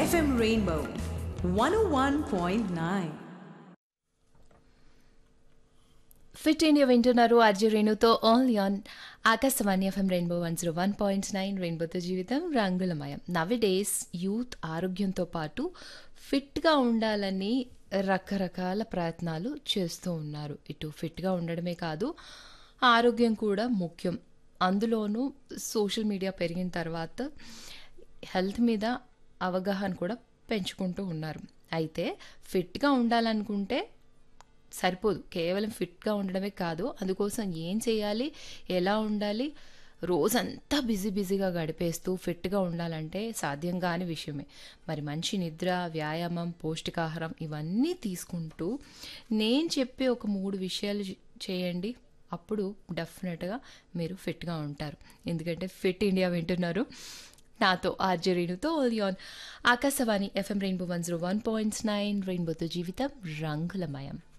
FM Rainbow 101.9. Fit India వింటున్నారు RJ రేణుతో only on Akashvani FM Rainbow one zero one point nine రెయిన్బోతో జీవితం రంగులమయం నవి డేస్ యూత్ ఆరోగ్యంతో పాటు ఫిట్గా ఉండాలని రకరకాల ప్రయత్నాలు చేస్తూ ఉన్నారు ఇటు ఫిట్గా ఉండడమే కాదు ఆరోగ్యం కూడా ముఖ్యం అందులోనూ సోషల్ మీడియా పెరిగిన తర్వాత హెల్త్ మీద అవగాహన కూడా పెంచుకుంటూ ఉన్నారు అయితే ఫిట్గా ఉండాలనుకుంటే సరిపోదు కేవలం ఫిట్గా ఉండడమే కాదు అందుకోసం ఏం చేయాలి ఎలా ఉండాలి రోజంతా బిజీ బిజీగా గడిపేస్తూ ఫిట్గా ఉండాలంటే సాధ్యం కాని విషయమే మరి మంచి నిద్ర వ్యాయామం పౌష్టికాహారం ఇవన్నీ తీసుకుంటూ నేను చెప్పే ఒక మూడు విషయాలు చే- చేయండి అప్పుడు డెఫినెట్గా మీరు ఫిట్గా ఉంటారు ఎందుకంటే ఫిట్ ఇండియా వింటున్నారు నాతో ఆర్జే రేణుతో only on Akashvani FM Rainbow one zero one point nine రెయిన్బోతో జీవితం రంగులమయం